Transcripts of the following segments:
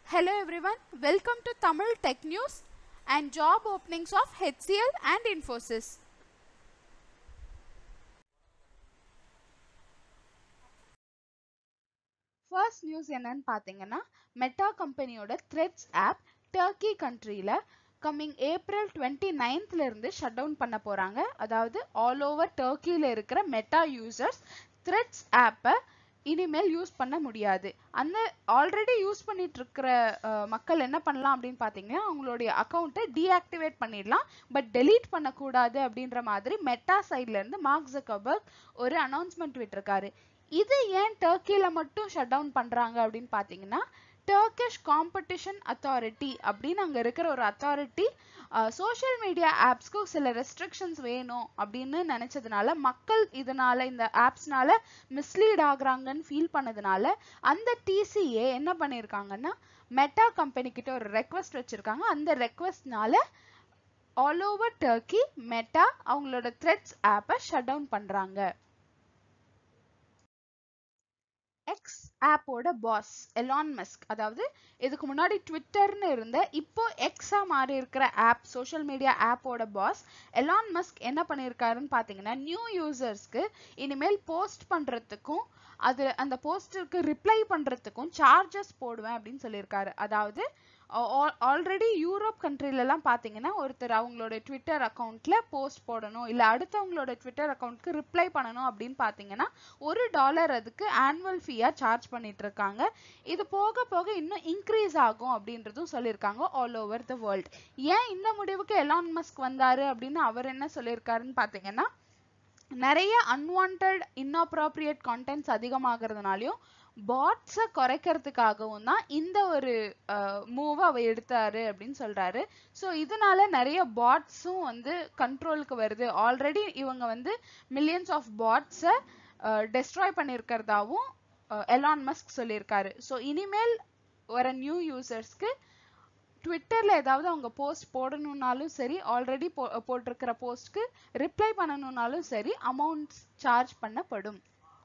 Hello everyone, welcome to Tamil Tech News and job openings of HCL and Infosys. First news என்னன்னு பார்த்தீங்கன்னா Meta கம்பெனியோட Threads app Turkey கண்ட்ரியில் coming April twenty நைன்த்ல இருந்து shut down பண்ண போறாங்க அதாவது ஆல் ஓவர் டர்க்கியில் இருக்கிற மெட்டா யூசர்ஸ் த்ரெட்ஸ் ஆப்பை இனிமேல் யூஸ் பண்ண முடியாது அந்த ஆல்ரெடி யூஸ் பண்ணிட்டு இருக்கிற அஹ், மக்கள் என்ன பண்ணலாம் அப்படின்னு பார்த்தீங்கன்னா அவங்களுடைய அக்கௌண்ட்டை டீஆக்டிவேட் பண்ணிடலாம் பட் டெலீட் பண்ணக்கூடாது அப்படின்ற மாதிரி மெட்டா சைட்ல இருந்து மார்க் ஜக்கர்பர்க் ஒரு அனௌன்ஸ்மெண்ட் விட்டிருக்காரு இது ஏன் டர்க்கியில் மட்டும் ஷட் டவுன் பண்றாங்க அப்படின்னு பார்த்தீங்கன்னா டர்க்கிஷ் காம்படிஷன் அத்தாரிட்டி அப்படின்னு அங்கே இருக்கிற ஒரு அத்தாரிட்டி சோஷியல் மீடியா ஆப்ஸ்க்கு சில ரெஸ்ட்ரிக்ஷன்ஸ் வேணும் அப்படின்னு நினைச்சதுனால மக்கள் இதனால இந்த ஆப்ஸ்னால மிஸ்லீட் ஆகுறாங்கன்னு ஃபீல் பண்ணதுனால அந்த டிசிஏ என்ன பண்ணியிருக்காங்கன்னா மெட்டா கம்பெனி கிட்ட ஒரு ரெக்வஸ்ட் வச்சிருக்காங்க அந்த ரெக்வஸ்ட்னால ஆல் ஓவர் டர்க்கி மெட்டா அவங்களோட த்ரெட்ஸ் ஆப்பை ஷட் டவுன் பண்றாங்க எக்ஸ் ஆப்போட பாஸ் எலான் மஸ்க் அதாவது இதுக்கு முன்னாடி ட்விட்டர்னு இருந்த இப்போ எக்ஸா மாறி இருக்கிற ஆப் சோஷியல் மீடியா ஆப்போட பாஸ் எலான் மஸ்க் என்ன பண்ணியிருக்காருன்னு பார்த்தீங்கன்னா நியூ யூசர்ஸ்க்கு இனிமேல் போஸ்ட் பண்றதுக்கும் அது அந்த போஸ்டருக்கு ரிப்ளை பண்றதுக்கும் சார்ஜஸ் போடுவேன் அப்படின்னு சொல்லியிருக்காரு அதாவது ஆல்ரெடி யூரோப் கண்ட்ரிலலாம் பார்த்தீங்கன்னா ஒருத்தர் அவங்களோட ட்விட்டர் அக்கௌண்ட்ல போஸ்ட் போடணும் இல்லை அடுத்தவங்களோட ட்விட்டர் அக்கௌண்ட்க்கு ரிப்ளை பண்ணணும் அப்படின்னு பார்த்தீங்கன்னா ஒரு டாலர் அதுக்கு ஆனுவல் ஃபீயா சார்ஜ் பண்ணிட்டு இருக்காங்க இது போக போக இன்னும் இன்க்ரீஸ் ஆகும் அப்படின்றதும் சொல்லியிருக்காங்க ஆல் ஓவர் த வேர்ல்ட் ஏன் இந்த முடிவுக்கு எலான் மஸ்க் வந்தாரு அப்படின்னு அவர் என்ன சொல்லியிருக்காருன்னு பார்த்தீங்கன்னா நிறைய அன்வான்ட் இன்அப்ராப்ரியேட் கான்டென்ட்ஸ் அதிகமாகிறதுனாலையும் பாட்ஸை குறைக்கிறதுக்காகவும் தான் இந்த ஒரு மூவை அவர் எடுத்தாரு அப்படின்னு சொல்றாரு ஸோ இதனால நிறைய பாட்ஸும் வந்து கண்ட்ரோலுக்கு வருது ஆல்ரெடி இவங்க வந்து மில்லியன்ஸ் ஆஃப் பாட்ஸை டெஸ்ட்ராய் பண்ணியிருக்கிறதாவும் எலான் மஸ்க் சொல்லியிருக்காரு ஸோ இனிமேல் வர நியூ யூசர்ஸ்க்கு ட்விட்டர்ல ஏதாவது அவங்க போஸ்ட் போடணும்னாலும் சரி ஆல்ரெடி போ போட்டிருக்கிற போஸ்ட்க்கு ரிப்ளை பண்ணணும்னாலும் சரி அமௌண்ட்ஸ் சார்ஜ் பண்ணப்படும்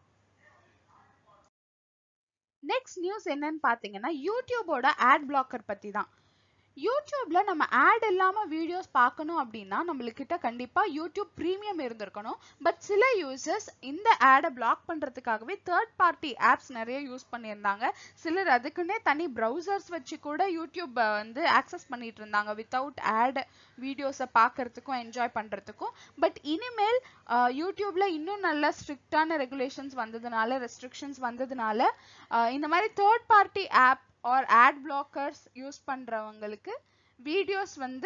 நெக்ஸ்ட் நியூஸ் என்னன்னு பார்த்தீங்கன்னா யூடியூபோட ஆட் பிளாக்கர் பத்தி தான் யூடியூப்ல நம்ம ஆட் இல்லாம வீடியோஸ் பார்க்கணும் அப்படின்னா நம்மளுக்கிட்ட கண்டிப்பா யூடியூப் ப்ரீமியம் இருந்திருக்கணும் பட் சில யூசர்ஸ் இந்த ஆடை பிளாக் பண்றதுக்காகவே தேர்ட் பார்ட்டி ஆப்ஸ் நிறைய யூஸ் பண்ணியிருந்தாங்க சிலர் அதுக்குன்னே தனி ப்ரௌசர்ஸ் வச்சு கூட யூடியூப் வந்து ஆக்சஸ் பண்ணிட்டு இருந்தாங்க வித்தவுட் ஆட் வீடியோஸை பார்க்கறதுக்கும் என்ஜாய் பண்றதுக்கும் பட் இனிமேல் அஹ், யூடியூப்ல இன்னும் நல்ல ஸ்ட்ரிக்டான ரெகுலேஷன்ஸ் வந்ததுனால ரெஸ்ட்ரிக்ஷன்ஸ் வந்ததுனால அஹ், இந்த மாதிரி third party app or ad blockers use பண்றவங்களுக்கு வீடியோஸ் வந்து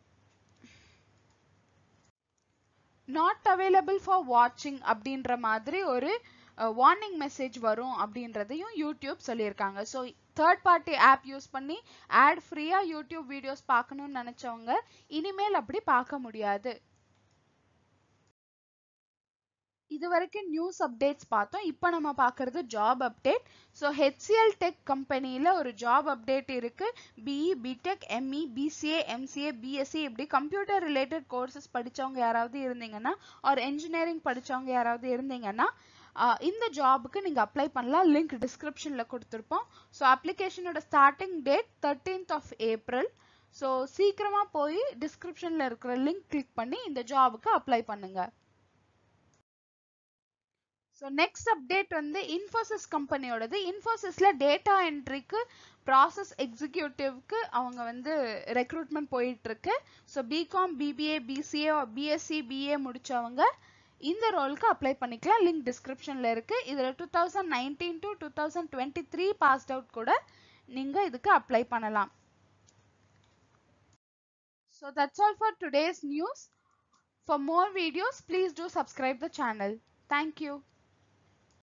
நாட் அவைலபிள் ஃபார் வாட்சிங் அப்படின்ற மாதிரி ஒரு வார்னிங் மெசேஜ் வரும் அப்படின்றதையும் யூடியூப் சொல்லியிருக்காங்க so third party app use பண்ணி ஆட் ஃப்ரீயா யூடியூப் வீடியோஸ் பார்க்கணும்னு நினைச்சவங்க இனிமேல் அப்படி பார்க்க முடியாது இது வரைக்கும் நியூஸ் அப்டேட்ஸ் பார்த்தோம் இப்போ நம்ம பார்க்கறது job update so HCL tech கம்பெனியில் ஒரு ஜாப் அப்டேட் இருக்கு BE BTech ME BCA MCA BSc இப்படி கம்ப்யூட்டர் ரிலேட்டட் கோர்சஸ் படிச்சவங்க யாராவது இருந்தீங்கன்னா ஆர் என்ஜினியரிங் படிச்சவங்க யாராவது இருந்தீங்கன்னா ஆஹ் இந்த ஜாபுக்கு நீங்கள் அப்ளை பண்ணலாம் லிங்க் டிஸ்கிரிப்ஷனில் கொடுத்துருப்போம் ஸோ அப்ளிகேஷனோட starting date thirteenth of April so சீக்கிரமாக போய் டிஸ்கிரிப்ஷனில் இருக்கிற லிங்க் கிளிக் பண்ணி இந்த ஜாபுக்கு அப்ளை பண்ணுங்க ஸோ நெக்ஸ்ட் அப்டேட் வந்து இன்ஃபோசிஸ் கம்பெனியோடது இன்ஃபோசிஸ்ல டேட்டா என்ட்ரிக்கு ப்ராசஸ் எக்ஸிக்யூட்டிவ்க்கு அவங்க வந்து ரெக்ரூட்மெண்ட் போயிட்டு இருக்கு so BCom BBA BCA BSc BA முடிச்சவங்க இந்த ரோலுக்கு அப்ளை பண்ணிக்கலாம் லிங்க் டிஸ்கிரிப்ஷன்ல இருக்கு இதுல two thousand nineteen to two thousand twenty three passed out கூட நீங்க இதுக்கு அப்ளை பண்ணலாம் so that's all for today's news For more videos, please do subscribe the channel. Thank you.